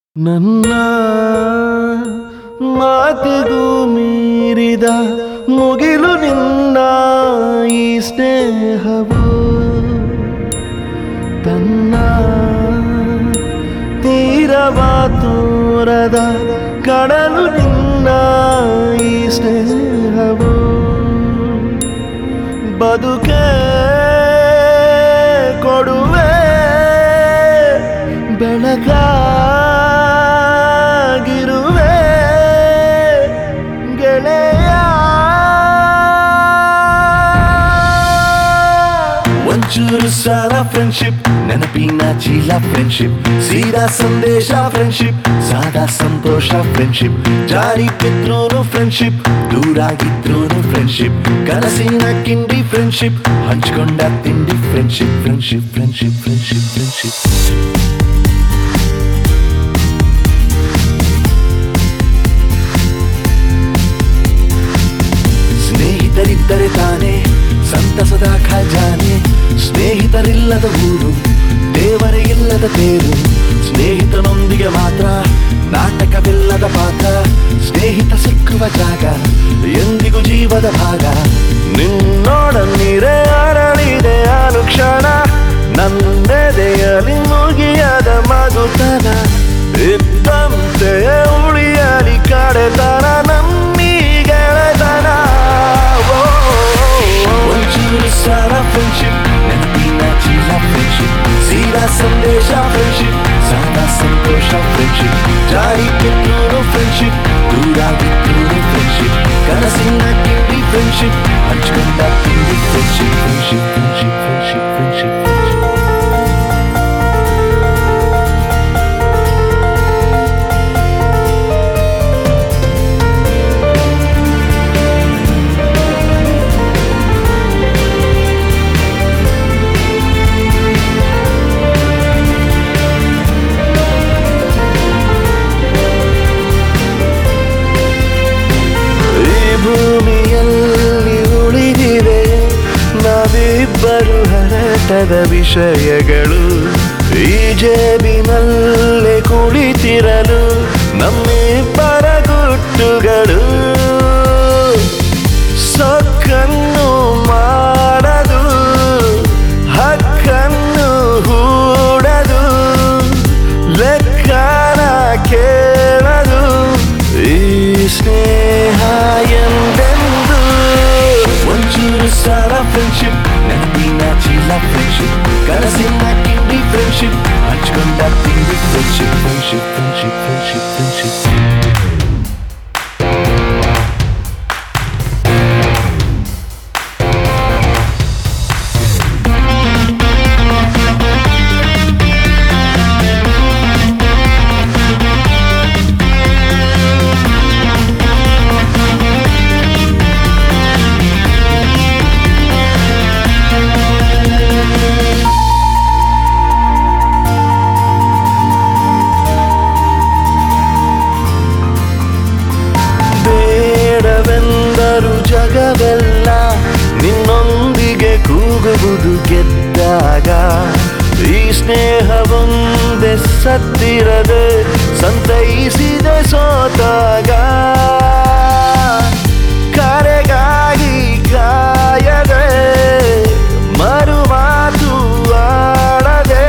ನನ್ನ ಮಾತಿಗೂ ಮೀರಿದ ಮುಗಿಲು ನಿನ್ನ ಈ ಸ್ನೇಹವು ತನ್ನ ತೀರವ ತೋರದ ಕಡಲು ನಿನ್ನ ಈ ಸ್ನೇಹವು ಬದುಕೆ ಕೊಡುವೆ ಬೆಳಗಾಗಿರುವೆ ಗೆಳೆಯ ಒಂಚೂರು ಸಾಲ ಫ್ರೆಂಡ್ಶಿಪ್ ನೆನಪಿನ ಚೀಲ ಫ್ರೆಂಡ್ಶಿಪ್ ಸೀದಾ ಸಂದೇಶ ಫ್ರೆಂಡ್ಶಿಪ್ ಸಾದಾ ಸಂತೋಷ ಫ್ರೆಂಡ್ಶಿಪ್ ಜಾರಿ ಬಿದ್ರೂನು ಫ್ರೆಂಡ್ಶಿಪ್ ದೂರಾಗಿದ್ರೂನು ಫ್ರೆಂಡ್ಶಿಪ್ ಕನಸಿನ ಕಿಂಡಿ ಫ್ರೆಂಡ್ಶಿಪ್ ಹಂಚ್ಕೊಂಡ ತಿಂಡಿ friendship friendship friendship friendship friendship ಸ್ನೇಹಿತರಿದ್ದರೆ ತಾನೇ ಸಂತಸದ ಖಜಾನೆ ಸ್ನೇಹಿತರಿಲ್ಲದ ಊರು ದೇವರೇ ಇಲ್ಲದ ತೇರು ಸ್ನೇಹಿತನೊಂದಿಗೆ ಮಾತ್ರ ನಾಟಕವಿಲ್ಲದ ಪಾತ್ರ ಸ್ನೇಹಿತ ಸಿಕ್ಕುವ ಜಾಗ ಎಂದಿಗೂ ಜೀವದ ಭಾಗ ನಿನ್ನೊಡನಿರೆ ಅರಳಿದೆ ಅನುಕ್ಷಣ ನನ್ನೆದೆಯಲಿ ಮುಗಿಯದ ಮಗುತನ ಇದ್ದಂತೆ ಉಳಿಯಲಿ ಕಡೆತನ ನಮ್ಮಿ ಗೆಳೆತನ ಓ, ಒಂಚೂರು ಸಾಲ ಫ್ರೆಂಡ್ಶಿಪ್ ನೆನಪಿನ ಚೀಲ ಫ್ರೆಂಡ್ಶಿಪ್ ಸೀದಾ ಸಂದೇಶ ಫ್ರೆಂಡ್ಶಿಪ್ ಸಾದಾ ಸಂತೋಷ ಫ್ರೆಂಡ್ಶಿಪ್ ಜಾರಿ ಬಿಟ್ಟೂರು ಫ್ರೆಂಡ್ಶಿಪ್ ದೂರಾಗಿದ್ದೂರು ಫ್ರೆಂಡ್ಶಿಪ್ ಕನಸಿನ ಕಿಂಡಿ ಫ್ರೆಂಡ್ಶಿಪ್ ಹಂಚ್ಕೊಂಡ ತಿಂಡಿ friendship friendship friendship friendship friendship friendship ಈ ಭೂಮಿಯಲ್ಲಿ ಉಳಿದಿವೆ ನಾವಿಬ್ಬರು ಹರಟದ ವಿಷಯಗಳು ಈ ಜೇಬಿನಲ್ಲೇ ಕುಳಿತಿರಲು ನಮ್ಮಿಬ್ಬರ ಗುಟ್ಟುಗಳು ಸೊಕ್ಕನ್ನು ಮಾಡದು ಹಕ್ಕನ್ನು ಹೂಡದು ಲೆಕ್ಕನ ಕೇಳದು ಈ ಸ್ನೇಹ ಎಂದೆಂದು ಒಂಚೂರು ಸಾಲ ಫ್ರೆಂಡ್ಶಿಪ್ ನೆನಪಿನ ಚೀಲ ಫ್ರೆಂಡ್ಶಿಪ್ ಕನಸಿನ ಕಿಂಡಿ ಫ್ರೆಂಡ್ಶಿಪ್ ಹಂಚ್ಕೊಂಡ ತಿಂಡಿ friendship friendship friendship friendship friendship ಬೇಡವೆಂದರು ಜಗವೆಲ್ಲ ನಿನ್ನೊಂದಿಗೆ ಕೂಗುವುದು ಗೆದ್ದಾಗ ಈ ಸ್ನೇಹವೊಂದೇ ಸತ್ತಿರದೆ ಸಂತೈಸಿದೆ ಸೋತಾಗ ಕರೆಗಾಗಿ ಕಾಯದೆ ಮರು ಮಾತು ಆಡದೆ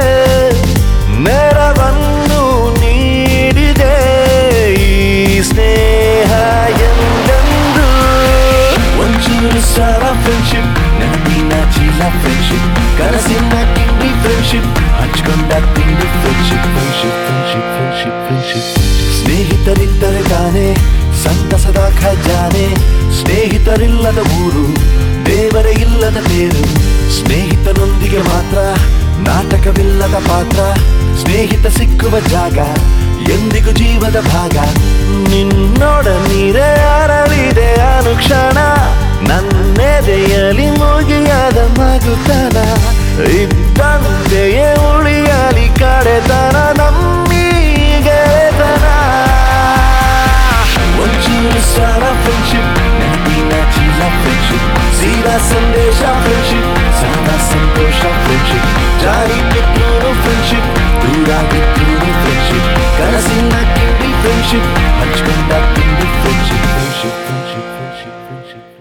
ನೆರವನ್ನು ನೀಡಿದೆ ಈ ಸ್ನೇಹ ಎಂದೆಂದು ಒಂಚೂರು ಸಾಲ ಫ್ರೆಂಡ್ಶಿಪ್ ನೆನಪಿನ ಚೀಲ ಫ್ರೆಂಡ್ಶಿಪ್ ಕನಸಿನ ಕಿಂಡಿ ಫ್ರೆಂಡ್ಶಿಪ್ ಹಂಚ್ಕೊಂಡ ತಿಂಡಿ friendship friendship friendship friendship friendship ಸ್ನೇಹಿತರಿದ್ದರೆ ತಾನೇ ಸಂತಸದ ಖಜಾನೆ ಸ್ನೇಹಿತರಿಲ್ಲದ ಊರು ದೇವರೇ ಇಲ್ಲದ ತೇರು ಸ್ನೇಹಿತನೊಂದಿಗೆ ಮಾತ್ರ ನಾಟಕವಿಲ್ಲದ ಪಾತ್ರ ಸ್ನೇಹಿತ ಸಿಕ್ಕುವ ಜಾಗ ಎಂದಿಗೂ ಜೀವದ ಭಾಗ ನಿನ್ನೊಡ ನೀರೇ ಅರಳಿದೆ ಅನುಕ್ಷಣ ನನ್ನೆದೆಯಲಿ ಮುಗಿಯದ ಮಗುತನ ಇದ್ದಂತೆಯೇ ಉಳಿಯಲಿ ಕಡೆತನ ನಮ್ಮಿ ಗೆಳೆತನ ಒಂಚೂರು ಸಾಲ ಫ್ರೆಂಡ್ಶಿಪ್ ನೆನಪಿನ ಚೀಲ ಫ್ರೆಂಡ್ಶಿಪ್ ಸೀದಾ ಸಂದೇಶ ಫ್ರೆಂಡ್ಶಿಪ್ ಸಾದಾ ಸಂತೋಷ ಫ್ರೆಂಡ್ಶಿಪ್ ಜಾರಿ ಬಿಟ್ಟೂರು ಫ್ರೆಂಡ್ಶಿಪ್ ದೂರಾಗಿದ್ದೂರು ಫ್ರೆಂಡ್ಶಿಪ್ ಕನಸಿನ ಫ್ರೆಂಡ್ಶಿಪ್ ಹಂಚ್ಕೊಂಡ ತಿಂಡಿ friendship friendship friendship friendship friendship